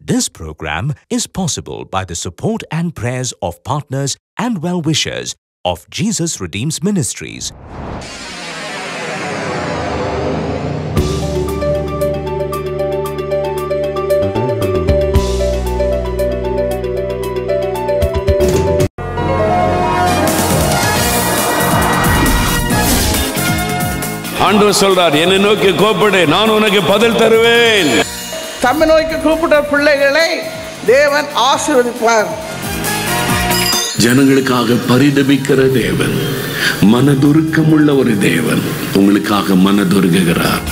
This program is possible by the support and prayers of partners and well wishers of Jesus Redeems Ministries. ஆண்டவர் சொல்றார் என்னை நோக்கி கோப்படு நான் உனக்கு பதில் தருவேன் தம்மை நோக்கி கூப்பிட்ட பிள்ளைகளை தேவன் ஆசீர்வதிப்பார் ஜனங்களுக்காக பரிதபிக்கிற தேவன் மனதுருக்கமுள்ள ஒரு தேவன் உங்களுக்காக மனதுருகுகிறார்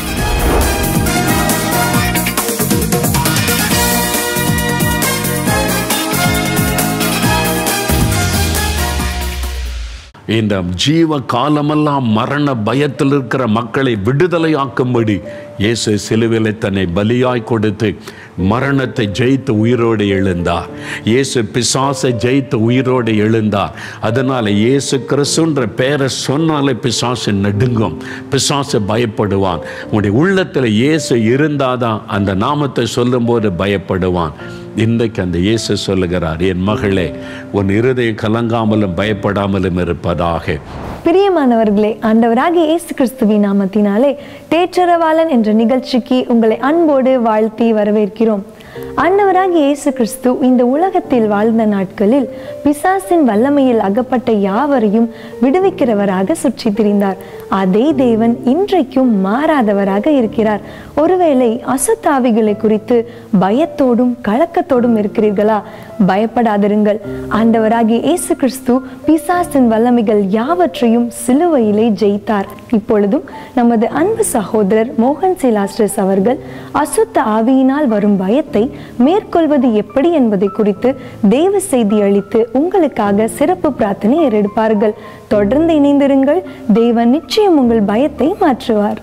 இந்த ஜீவ காலமெல்லாம் மரண பயத்தில் இருக்கிற மக்களை விடுதலையாக்கும்படி இயேசு சிலுவிலை தன்னை பலியாய் கொடுத்து மரணத்தை ஜெயித்து உயிரோடு எழுந்தார் இயேசு பிசாசை ஜெயித்து உயிரோடு எழுந்தார் அதனால இயேசு கிறிஸ்துன்ற பேரை சொன்னாலே பிசாசு நடுங்கும் பிசாசு பயப்படுவான் உன்னுடைய உள்ளத்தில் இயேசு இருந்தாதான் அந்த நாமத்தை சொல்லும்போது பயப்படுவான் இன்றைக்கு அந்த இயேசு சொல்லுகிறார் என் மகளே உன் இருதயம் கலங்காமலும் பயப்படாமலும் இருப்பதாக பிரியமானவர்களே ஆண்டவராகிய இயேசு கிறிஸ்துவின் நாமத்தினாலே தேற்றரவாளன் என்ற நிகழ்ச்சிக்கு உங்களை அன்போடு வாழ்த்தி வரவேற்கிறோம் ஆண்டவராகிய இயேசு கிறிஸ்து இந்த உலகத்தில் வாழ்ந்த நாட்களில் பிசாசின் வல்லமையில் அகப்பட்ட யாவரையும் விடுவிக்கிறவராக சுற்றி திரிந்தார் அதே தேவன் இன்றைக்கும் மாறாதவராக இருக்கிறார் ஒருவேளை அசுத்தாவிகளை குறித்து பயத்தோடும் கலக்கத்தோடும் இருக்கிறீர்களா பயப்படாதிருங்கள் ஆண்டவராகிய இயேசு கிறிஸ்து பிசாசின் வல்லமைகள் யாவற்றையும் சிலுவையிலே ஜெயித்தார் இப்பொழுதும் நமது அன்பு சகோதரர் மோகன் சிலாஸ்டர்ஸ் அவர்கள் அசுத்த ஆவியினால் வரும் பயத்தை மேற்கொள்வது எப்படி என்பதை குறித்து தெய்வ செய்தி அளித்து உங்களுக்காக சிறப்பு பிரார்த்தனை ஏறெடுப்பார்கள் தொடர்ந்து இணைந்திருங்கள் தேவன் நிச்சயம் உங்கள் பயத்தை மாற்றுவார்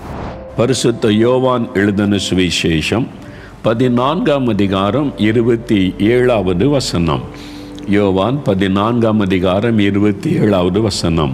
பரிசுத்த யோவான் எழுதின சுவிசேஷம் பதினான்காம் அதிகாரம் இருபத்தி ஏழாவது வசனம் யோவான் பதினான்காம் அதிகாரம் இருபத்தி ஏழாவது வசனம்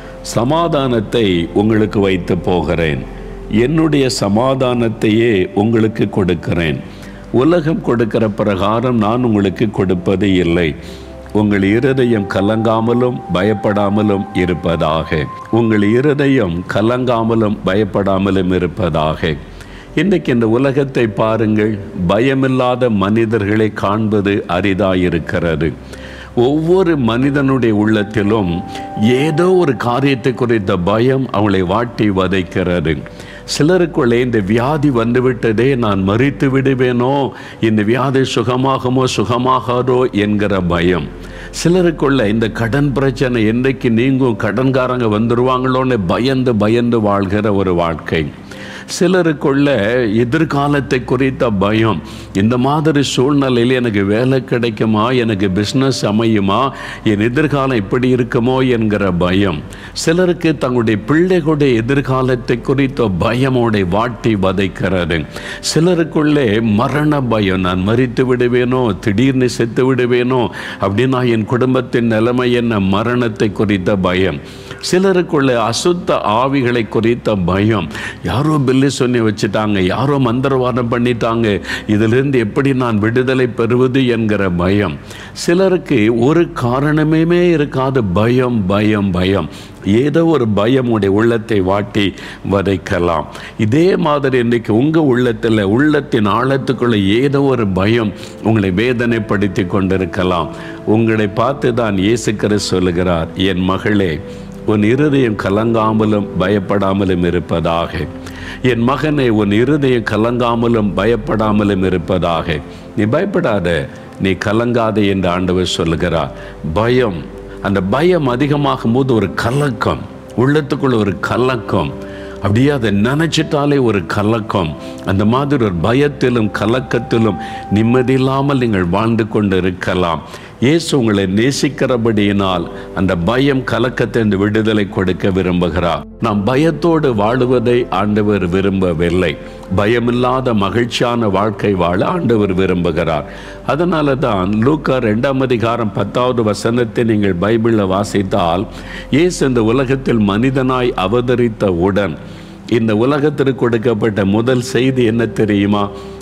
சமாதானத்தை உங்களுக்கு வைத்து போகிறேன் என்னுடைய சமாதானத்தையே உங்களுக்கு கொடுக்கிறேன் உலகம் கொடுக்கிற பிரகாரம் நான் உங்களுக்கு கொடுப்பது இல்லை உங்கள் இருதயம் கலங்காமலும் பயப்படாமலும் இருப்பதாக உங்கள் இருதயம் கலங்காமலும் பயப்படாமலும் இருப்பதாக இன்றைக்கு இந்த உலகத்தை பாருங்கள் பயமில்லாத மனிதர்களை காண்பது அரிதாயிருக்கிறது ஒவ்வொரு மனிதனுடைய உள்ளத்திலும் ஏதோ ஒரு காரியத்தை குறித்த பயம் அவளை வாட்டி வதைக்கிறது சிலருக்குள்ளே இந்த வியாதி வந்துவிட்டதே நான் மறித்து விடுவேனோ இந்த வியாதி சுகமாகுமோ சுகமாகாதோ என்கிற பயம் சிலருக்குள்ள இந்த கடன் பிரச்சனை என்றைக்கு நீங்கும் கடன்காரங்க வந்துடுவாங்களோன்னு பயந்து பயந்து வாழ்கிற ஒரு வாழ்க்கை சிலருக்குள்ள எதிர்காலத்தை குறித்த பயம் இந்த மாதிரி சூழ்நிலையில் எனக்கு வேலை கிடைக்குமா எனக்கு பிஸ்னஸ் அமையுமா என் எதிர்காலம் இப்படி இருக்குமோ என்கிற பயம் சிலருக்கு தங்களுடைய பிள்ளைகளுடைய எதிர்காலத்தை குறித்த பயமோட வாட்டி வதைக்கிறது சிலருக்குள்ளே மரண பயம் நான் மறித்து விடுவேனோ திடீர்னு செத்து விடுவேனோ அப்படின்னா என் குடும்பத்தின் நிலைமை என்ன மரணத்தை குறித்த பயம் சிலருக்குள்ள அசுத்த ஆவிகளை குறித்த பயம் யாரோ பில்லு சொல்லி வச்சுட்டாங்க யாரோ மந்திரவாதம் பண்ணிட்டாங்க இதிலிருந்து எப்படி நான் விடுதலை பெறுவது என்கிற பயம் சிலருக்கு ஒரு காரணமே இருக்காத பயம் பயம் பயம் ஏதோ ஒரு பயம் உடைய உள்ளத்தை வாட்டி வதைக்கலாம் இதே மாதிரி இன்றைக்கு உங்கள் உள்ளத்தில் உள்ளத்தின் ஆழத்துக்குள்ள ஏதோ ஒரு பயம் உங்களை வேதனைப்படுத்தி கொண்டிருக்கலாம் உங்களை பார்த்து தான் இயேசுக்கிற சொல்லுகிறார் என் மகளே உன் இருதயம் கலங்காமலும் பயப்படாமலும் இருப்பதாக என் மகனை உன் இருதயம் கலங்காமலும் பயப்படாமலும் இருப்பதாக நீ பயப்படாத நீ கலங்காதே என்று ஆண்டவர் சொல்லுகிறார் பயம் அந்த பயம் அதிகமாகும் போது ஒரு கலக்கம் உள்ளத்துக்குள்ள ஒரு கலக்கம் அப்படியே அதை நினைச்சிட்டாலே ஒரு கலக்கம் அந்த மாதிரி ஒரு பயத்திலும் கலக்கத்திலும் நிம்மதி இல்லாமல் நீங்கள் வாழ்ந்து கொண்டு இருக்கலாம் இயேசு உங்களை நேசிக்கிறபடியினால் அந்த பயம் கலக்கத்தை இந்த விடுதலை கொடுக்க விரும்புகிறார் நாம் பயத்தோடு வாழுவதை ஆண்டவர் விரும்பவில்லை பயமில்லாத மகிழ்ச்சியான வாழ்க்கை வாழ ஆண்டவர் விரும்புகிறார் அதனால தான் லூக்கா ரெண்டாம் அதிகாரம் பத்தாவது வசனத்தை நீங்கள் பைபிளில் வாசித்தால் இயேசு இந்த உலகத்தில் மனிதனாய் அவதரித்த உடன் இந்த உலகத்திற்கு கொடுக்கப்பட்ட முதல் செய்தி என்ன தெரியுமா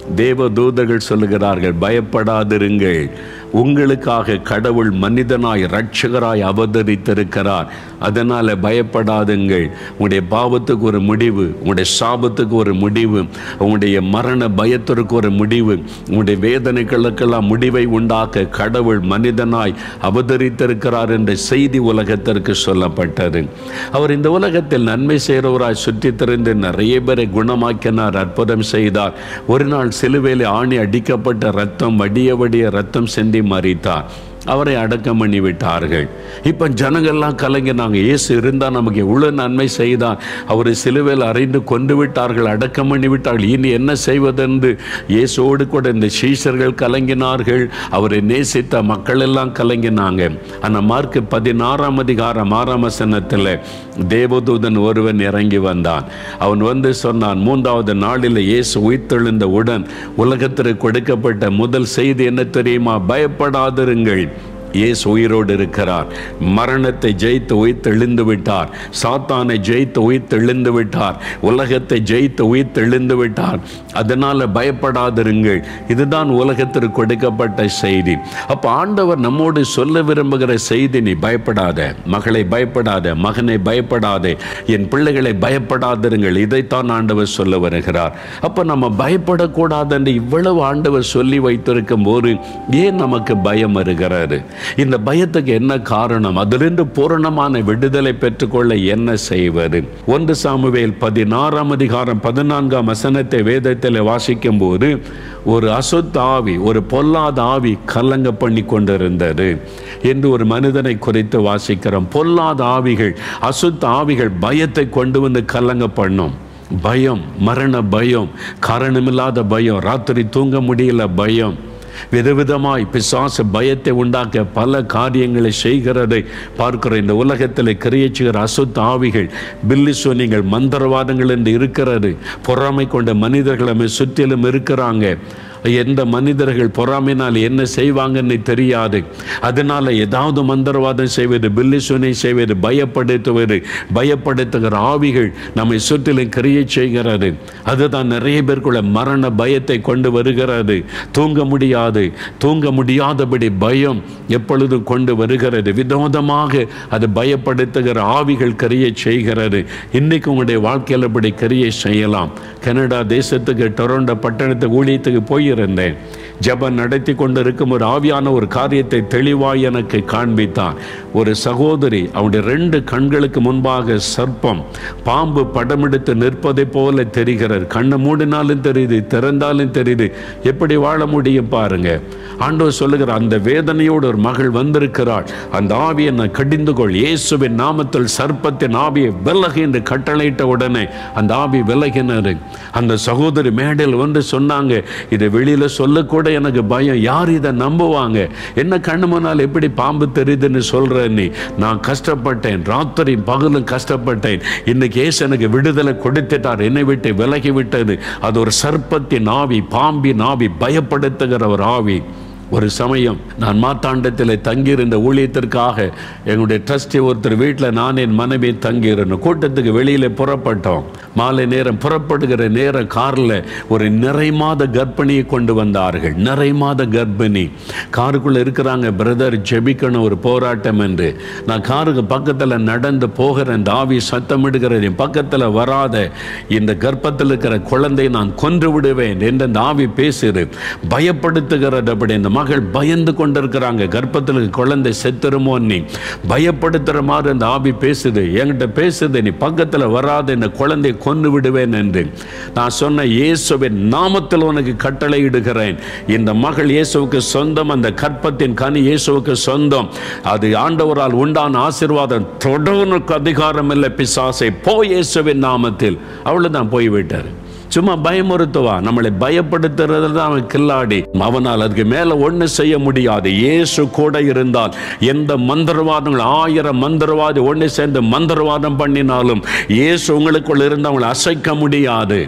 தேவ தூதர்கள் சொல்லுகிறார்கள் பயப்படாதிருங்கள் உங்களுக்காக கடவுள் மனிதனாய் இரட்சகராய் அவதரித்திருக்கிறார் அதனால பயப்படாதுங்கள் உங்களுடைய பாவத்துக்கு ஒரு முடிவு உங்களுடைய சாபத்துக்கு ஒரு முடிவு உங்களுடைய மரண பயத்திற்கு ஒரு முடிவு உங்களுடைய வேதனைகளுக்கெல்லாம் முடிவை உண்டாக்க கடவுள் மனிதனாய் அவதரித்திருக்கிறார் என்ற செய்தி உலகத்திற்கு சொல்லப்பட்டது அவர் இந்த உலகத்தில் நன்மை செய்கிறவராய் சுற்றி திரிந்து நிறைய பேரை குணமாக்கினார் அற்புதம் செய்தார் ஒரு நாள் சிலுவையில் ஆணி அடிக்கப்பட்ட ரத்தம் வடிய வடிய ரத்தம் சிந்தி மறித்தார் அவரை அடக்கம் பண்ணி விட்டார்கள் இப்போ ஜனங்கள்லாம் கலங்கினாங்க இயேசு இருந்தால் நமக்கு எவ்வளோ நன்மை செய்தார் அவரை சிலுவையில் அறைந்து கொண்டு விட்டார்கள் அடக்கம் பண்ணி விட்டார்கள் இனி என்ன செய்வதென்று இயேசுவோடு கூட இந்த சீஷர்கள் கலங்கினார்கள் அவரை நேசித்த மக்கள் எல்லாம் கலங்கினாங்க ஆனால் மார்க்கு பதினாறாம் அதிகாரம் ஆறாம் வசனத்தில் தேவதூதன் ஒருவன் இறங்கி வந்தான் அவன் வந்து சொன்னான் மூன்றாவது நாளில் இயேசு உயிர்த்தெழுந்த உடன் உலகத்திற்கு கொடுக்கப்பட்ட முதல் செய்தி என்ன தெரியுமா பயப்படாதிருங்கள் இயேசு உயிரோடு இருக்கிறார் மரணத்தை ஜெயித்து உயிர்த்தெழுந்து விட்டார் சாத்தானை ஜெயித்து உயிர்த்தெழுந்து விட்டார் உலகத்தை ஜெயித்து உயிர்த்தெழுந்து விட்டார் அதனால பயப்படாதிருங்கள் இதுதான் உலகத்திற்கு கொடுக்கப்பட்ட செய்தி அப்போ ஆண்டவர் நம்மோடு சொல்ல விரும்புகிற செய்தி நீ பயப்படாத மகளை பயப்படாத மகனை பயப்படாதே என் பிள்ளைகளை பயப்படாதிருங்கள் இதைத்தான் ஆண்டவர் சொல்ல வருகிறார் அப்போ நம்ம பயப்படக்கூடாது என்று இவ்வளவு ஆண்டவர் சொல்லி வைத்திருக்கும் போது ஏன் நமக்கு பயம் வருகிறாரு இந்த பயத்துக்கு என்ன காரணம் அதிலிருந்து பூரணமான விடுதலை பெற்றுக்கொள்ள என்ன செய்வது ஒன்று சாமுவேல் பதினாறாம் அதிகாரம் பதினான்காம் வசனத்தை வேதத்தில் வாசிக்கும் போது ஒரு அசுத்த ஆவி ஒரு பொல்லாத ஆவி கலங்க பண்ணி கொண்டிருந்தது என்று ஒரு மனிதனை குறித்து வாசிக்கிறோம் பொல்லாத ஆவிகள் அசுத்த ஆவிகள் பயத்தை கொண்டு வந்து கலங்க பண்ணும் பயம் மரண பயம் காரணமில்லாத பயம் ராத்திரி தூங்க முடியல பயம் விதவிதமாய் பிசாசு பயத்தை உண்டாக்க பல காரியங்களை செய்கிறதை பார்க்கிற இந்த உலகத்தில் கிரியச்சுகிற அசுத்த ஆவிகள் பில்லி சோனிகள் மந்திரவாதங்கள் என்று இருக்கிறது பொறாமை கொண்ட மனிதர்கள் நம்மை சுற்றிலும் இருக்கிறாங்க எந்த மனிதர்கள் பொறாமைனால் என்ன செய்வாங்கன்னு தெரியாது அதனால ஏதாவது மந்திரவாதம் செய்வது பில்லி சுனை செய்வது பயப்படுத்துவது பயப்படுத்துகிற ஆவிகள் நம்மை சுற்றிலும் கிரியை செய்கிறது அதுதான் நிறைய பேருக்குள்ள மரண பயத்தை கொண்டு வருகிறது தூங்க முடியாது தூங்க முடியாதபடி பயம் எப்பொழுதும் கொண்டு வருகிறது விதோதமாக அது பயப்படுத்துகிற ஆவிகள் கரியை செய்கிறது இன்னைக்கு உங்களுடைய வாழ்க்கையில் அப்படி கரியை செய்யலாம் கனடா தேசத்துக்கு டொரண்டோ பட்டணத்துக்கு ஊழியத்துக்கு போயிருந்தேன் ஜபம் நடத்தி கொண்டிருக்கும் ஒரு ஆவியான ஒரு காரியத்தை தெளிவாய் எனக்கு காண்பித்தான் ஒரு சகோதரி அவனுடைய ரெண்டு கண்களுக்கு முன்பாக சர்ப்பம் பாம்பு படமெடுத்து நிற்பதை போல தெரிகிறது கண்ணை மூடினாலும் தெரியுது திறந்தாலும் தெரியுது எப்படி வாழ முடியும் பாருங்க ஆண்டவர் சொல்லுகிற அந்த வேதனையோடு ஒரு மகள் வந்திருக்கிறாள் அந்த ஆவியை நான் கடிந்து கொள் இயேசுவின் நாமத்தில் சர்ப்பத்தின் ஆவியை விலகு என்று கட்டளையிட்ட உடனே அந்த ஆவி விலகினது அந்த சகோதரி மேடையில் வந்து சொன்னாங்க இதை வெளியில சொல்லக்கூட எனக்கு பயம் யார் இதை நம்புவாங்க என்ன கண்ணு முன்னால் எப்படி பாம்பு தெரியுதுன்னு சொல்ற நீ நான் கஷ்டப்பட்டேன் ராத்திரி பகலும் கஷ்டப்பட்டேன் இன்னைக்கு ஏசு எனக்கு விடுதலை கொடுத்துட்டார் என்னை விட்டு விலகி விட்டது அது ஒரு சர்ப்பத்தின் ஆவி பாம்பின் ஆவி பயப்படுத்துகிற ஒரு ஆவி ஒரு சமயம் நான் மாத்தாண்டத்தில் தங்கியிருந்த ஊழியத்திற்காக எங்களுடைய ட்ரஸ்டி ஒருத்தர் வீட்டில் நான் என் மனைவி தங்கியிருந்தோம் கூட்டத்துக்கு வெளியில் புறப்பட்டோம் மாலை நேரம் புறப்படுகிற நேரம் காரில் ஒரு நிறை மாத கர்ப்பிணியை கொண்டு வந்தார்கள் நிறை மாத கர்ப்பிணி காருக்குள்ளே இருக்கிறாங்க பிரதர் ஜெபிக்கணும் ஒரு போராட்டம் என்று நான் காருக்கு பக்கத்தில் நடந்து போகிற இந்த ஆவி சத்தமிடுகிறது என் பக்கத்தில் வராத இந்த கர்ப்பத்தில் இருக்கிற குழந்தை நான் கொன்று விடுவேன் என்று அந்த ஆவி பேசுது பயப்படுத்துகிறது அப்படி இந்த மகள் பயந்து கொண்டிருக்கிறாங்க கர்ப்பத்தில் இருக்க குழந்தை செத்துருமோ நீ பயப்படுத்துற மாதிரி அந்த ஆவி பேசுது என்கிட்ட பேசுது நீ பக்கத்தில் வராத இந்த குழந்தையை கொன்று விடுவேன் என்று நான் சொன்ன இயேசுவின் நாமத்தில் உனக்கு கட்டளை இடுகிறேன் இந்த மகள் இயேசுவுக்கு சொந்தம் அந்த கற்பத்தின் கனி இயேசுவுக்கு சொந்தம் அது ஆண்டவரால் உண்டான ஆசீர்வாதம் தொடர்னுக்கு அதிகாரம் இல்லை பிசாசை போ இயேசுவின் நாமத்தில் அவ்வளவுதான் போய்விட்டார் சும்மா பயமுறுத்துவா நம்மளை பயப்படுத்துறது தான் அவன் கில்லாடி அவனால் அதுக்கு மேல ஒண்ணு செய்ய முடியாது இயேசு கூட இருந்தால் எந்த மந்திரவாதங்கள் ஆயிரம் மந்திரவாதி ஒண்ணு சேர்ந்து மந்திரவாதம் பண்ணினாலும் இயேசு உங்களுக்குள்ள இருந்து அவங்களை அசைக்க முடியாது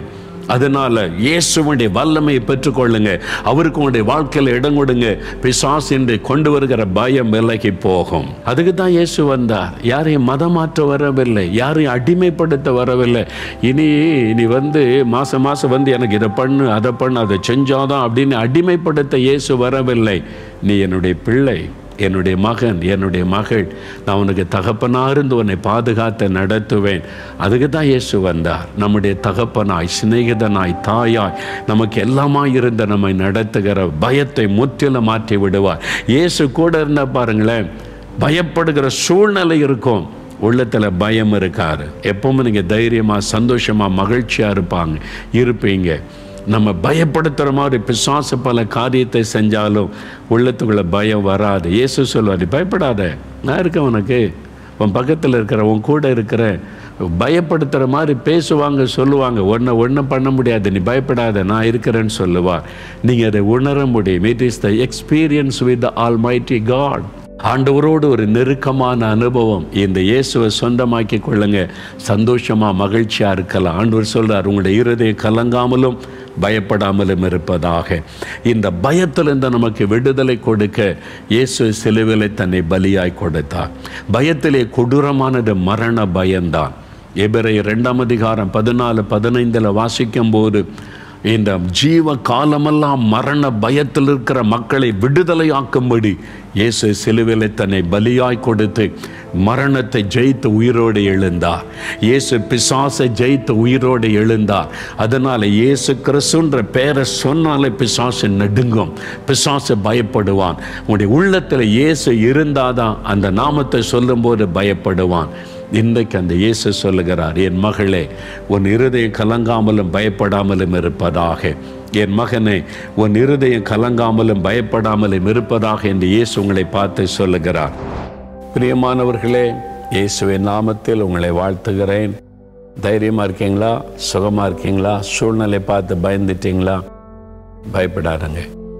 அதனால இயேசுவனுடைய வல்லமையை பெற்றுக்கொள்ளுங்க அவருக்கு உங்களுடைய வாழ்க்கையில் இடம் கொடுங்க பிசாசின்றி கொண்டு வருகிற பயம் விலகி போகும் அதுக்கு தான் இயேசு வந்தார் யாரையும் மதம் மாற்ற வரவில்லை யாரையும் அடிமைப்படுத்த வரவில்லை இனி நீ வந்து மாசம் மாசம் வந்து எனக்கு இதை பண்ணு அதை பண்ணு அதை செஞ்சாதான் அப்படின்னு அடிமைப்படுத்த இயேசு வரவில்லை நீ என்னுடைய பிள்ளை என்னுடைய மகன் என்னுடைய மகள் நான் உனக்கு தகப்பனாக இருந்து உன்னை பாதுகாத்து நடத்துவேன் அதுக்கு தான் இயேசு வந்தார் நம்முடைய தகப்பனாய் சிநேகிதனாய் தாயாய் நமக்கு எல்லாமாய் இருந்த நம்மை நடத்துகிற பயத்தை முற்றிலும் மாற்றி விடுவார் இயேசு கூட இருந்தால் பாருங்களேன் பயப்படுகிற சூழ்நிலை இருக்கும் உள்ளத்தில் பயம் இருக்காது எப்பவும் நீங்கள் தைரியமாக சந்தோஷமாக மகிழ்ச்சியாக இருப்பாங்க இருப்பீங்க நம்ம பயப்படுத்துகிற மாதிரி பிசாசு பல காரியத்தை செஞ்சாலும் உள்ளத்துக்குள்ள பயம் வராது இயேசு சொல்லுவார் "நீ பயப்படாத நான் இருக்கேன் உனக்கு உன் பக்கத்தில் இருக்கிற உன் கூட இருக்கிற பயப்படுத்துகிற மாதிரி பேசுவாங்க சொல்லுவாங்க ஒன்றை ஒன்றும் பண்ண முடியாது நீ பயப்படாத நான் இருக்கிறேன்னு சொல்லுவார் நீங்கள் அதை உணர முடியும் it is the experience with the almighty God ஆண்டவரோடு ஒரு நெருக்கமான அனுபவம் இந்த இயேசுவை சொந்தமாக்கி கொள்ளுங்க சந்தோஷமா மகிழ்ச்சியா இருக்கலாம் ஆண்டவர் சொல்றார் உங்களுடைய இருதயம் கலங்காமலும் பயப்படாமலும் இருப்பதாக இந்த பயத்திலிருந்து நமக்கு விடுதலை கொடுக்க இயேசு சிலுவிலை தன்னை பலியாய் கொடுத்தார் பயத்திலே கொடூரமானது மரண பயம்தான் எபிரை இரண்டாம் அதிகாரம் பதினாலு பதினைந்தில் வாசிக்கும் போது இந்த ஜீவ காலமெல்லாம் மரண பயத்தில் இருக்கிற மக்களை விடுதலையாக்கும்படி இயேசு சிலுவிலை தன்னை பலியாய் கொடுத்து மரணத்தை ஜெயித்து உயிரோடு எழுந்தார் இயேசு பிசாசை ஜெயித்து உயிரோடு எழுந்தார் அதனால இயேசு கிறிஸ்துன்ற பேரை சொன்னாலே பிசாசு நடுங்கும் பிசாசு பயப்படுவான் உங்களுடைய உள்ளத்தில் இயேசு இருந்தாதான் அந்த நாமத்தை சொல்லும்போது பயப்படுவான் இன்றைக்கு அந்த இயேசு சொல்லுகிறார் என் மகளே உன் இருதயம் கலங்காமலும் பயப்படாமலும் இருப்பதாக என் மகனே உன் இருதயம் கலங்காமலும் பயப்படாமலும் இருப்பதாக என்று இயேசு உங்களை பார்த்து சொல்லுகிறார் பிரியமானவர்களே இயேசுவின் நாமத்தில் உங்களை வாழ்த்துகிறேன் தைரியமாக இருக்கீங்களா சுகமாக இருக்கீங்களா சூழ்நிலை பார்த்து பயந்துட்டீங்களா பயப்படாதுங்க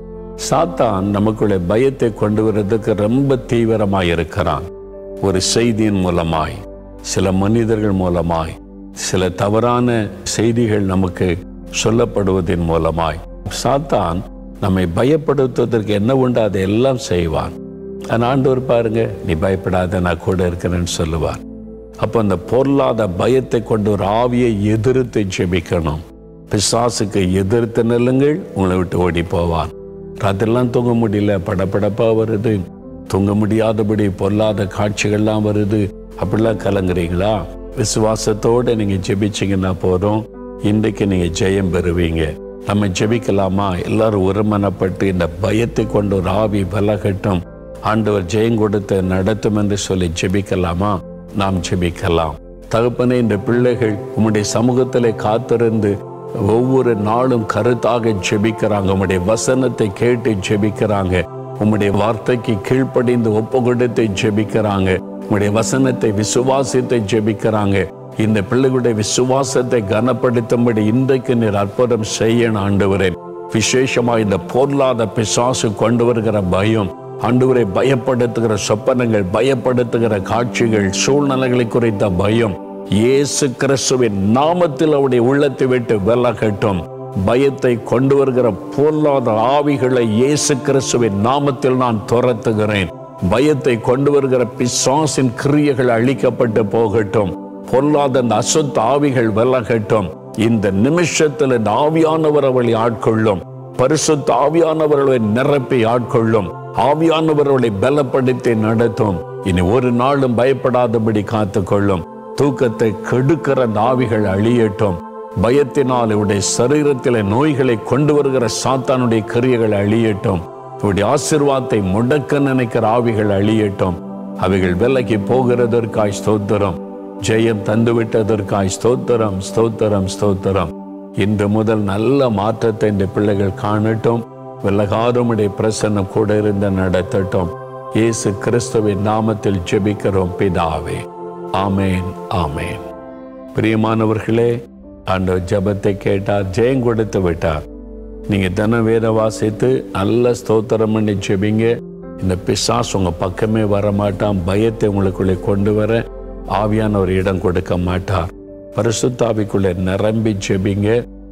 சாத்தான் நமக்குள்ள பயத்தை கொண்டு வரதுக்கு ரொம்ப தீவிரமாக இருக்கிறான் ஒரு செய்தியின் மூலமாய் சில மனிதர்கள் மூலமாய் சில தவறான செய்திகள் நமக்கு சொல்லப்படுவதன் மூலமாய் சாத்தான் நம்மை பயப்படுத்துவதற்கு என்ன உண்டு அதை எல்லாம் செய்வான் ஆனால் ஆண்டவர் பாருங்க நீ பயப்படாத நான் கூட இருக்கிறேன்னு சொல்லுவார் அப்போ அந்த பொருளாத பயத்தை கொண்டு ஒரு ஆவியை எதிர்த்து ஜெபிக்கணும் பிசாசுக்கு எதிர்த்து நில்லுங்கள் உங்களை விட்டு ஓடி போவான் ராத்திரிலாம் தூங்க முடியல படபடப்பா வருது தூங்க முடியாதபடி பொல்லாத காட்சிகள்லாம் வருது அப்படிலாம் கலங்குறீங்களா விசுவாசத்தோடு நீங்கள் ஜெபிச்சீங்கன்னா போதும் இன்றைக்கு நீங்கள் ஜெயம் பெறுவீங்க நம்ம ஜெபிக்கலாமா எல்லாரும் ஒருமனப்பட்டு இந்த பயத்தை கொண்டு ஒரு ஆவி விலகட்டும் ஆண்டவர் ஜெயம் கொடுத்து நடத்தும் என்று சொல்லி ஜெபிக்கலாமா நாம் ஜெபிக்கலாம் தகப்பனே இந்த பிள்ளைகள் உம்முடைய சமூகத்திலே காத்திருந்து ஒவ்வொரு நாளும் கருத்தாக ஜெபிக்கிறாங்க உம்முடைய வசனத்தை கேட்டு ஜெபிக்கிறாங்க உம்முடைய வார்த்தைக்கு கீழ்ப்படிந்து ஒப்பு கொடுத்து ஜெபிக்கிறாங்க உம்முடைய வசனத்தை விசுவாசித்து ஜெபிக்கிறாங்க இந்த பிள்ளைகளுடைய விசுவாசத்தை கனப்படுத்தும்படி இன்றைக்கு நீர் அற்புதம் செய்யணும் ஆண்டவரே விசேஷமா இந்த பொருளாத பிசாசு கொண்டு வருகிற பயம் ஆண்டவரை பயப்படுத்துகிற சொப்பனங்கள் பயப்படுத்துகிற காட்சிகள் சூழ்நிலைகளை குறித்த பயம் இயேசு கிறிஸ்துவின் நாமத்தில் அவருடைய உள்ளத்தை விட்டு விலகட்டும் பயத்தை கொண்டு வருகிற பொருளாத ஆவிகளை இயேசு கிறிஸ்துவின் நாமத்தில் நான் துரத்துகிறேன் பயத்தை கொண்டு வருகிற பிசாசின் கிரியைகள் அழிக்கப்பட்டு போகட்டும் பொல்லாத அந்த அசுத்த ஆவிகள் விலகட்டும் இந்த நிமிஷத்தில் இந்த ஆவியானவர் அவளை ஆட்கொள்ளும் பரிசுத்த ஆவியானவர்களை நிரப்பி ஆட்கொள்ளும் ஆவியானவர்களை பலப்படுத்தி நடத்தும் இனி ஒரு நாளும் பயப்படாதபடி காத்துக்கொள்ளும் தூக்கத்தை கெடுக்கிற அந்த ஆவிகள் அழியட்டும் பயத்தினால் இவருடைய சரீரத்திலே நோய்களை கொண்டு வருகிற சாத்தானுடைய கிரியைகள் அழியட்டும் இவருடைய ஆசிர்வாதத்தை முடக்க நினைக்கிற ஆவிகள் அழியட்டும் அவைகள் விலகி போகிறதற்காய் ஸ்தோத்திரம் ஜெயம் தந்துவிட்டதற்காய் ஸ்தோத்திரம் ஸ்தோத்திரம் ஸ்தோத்திரம் இன்று முதல் நல்ல மாற்றத்தை இந்த பிள்ளைகள் காணட்டும் விலகாதமுடைய பிரசன்னம் கூட இருந்து நடத்தட்டும் இயேசு கிறிஸ்துவின் நாமத்தில் ஜெபிக்கிறோம் பிதாவே ஆமேன் ஆமேன் பிரியமானவர்களே ஆண்டவர் ஜெபத்தை கேட்டார் ஜெயம் கொடுத்து விட்டார் நீங்க தினம் வேத வாசித்து நல்ல ஸ்தோத்திரம் பண்ணி ஜெபிங்க இந்த பிசாஸ் உங்க பக்கமே வர மாட்டான் பயத்தை உங்களுக்குள்ளே கொண்டு வர ஆவியான ஒரு இடம் கொடுக்க மாட்டார் பரிசுத்தாவிக்குள்ளே நிரம்பி ஜெபிங்க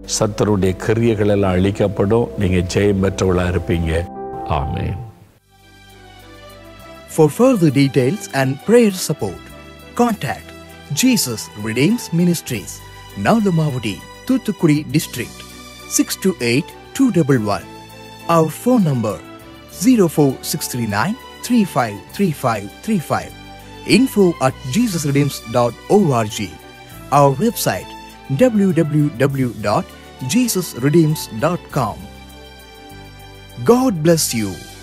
சத்தருடைய கிரியைகள் எல்லாம் அழிக்கப்படும் நீங்க ஜெயம் பெற்றவளா இருப்பீங்க ஆமென் For further details and prayer support, contact Jesus Redeems Ministries, Nalamavadi, Thuthukudi District, 628-211. Our phone number 04639-353535. Info at jesusredeems.org. Our website www.jesusredeems.com. God bless you.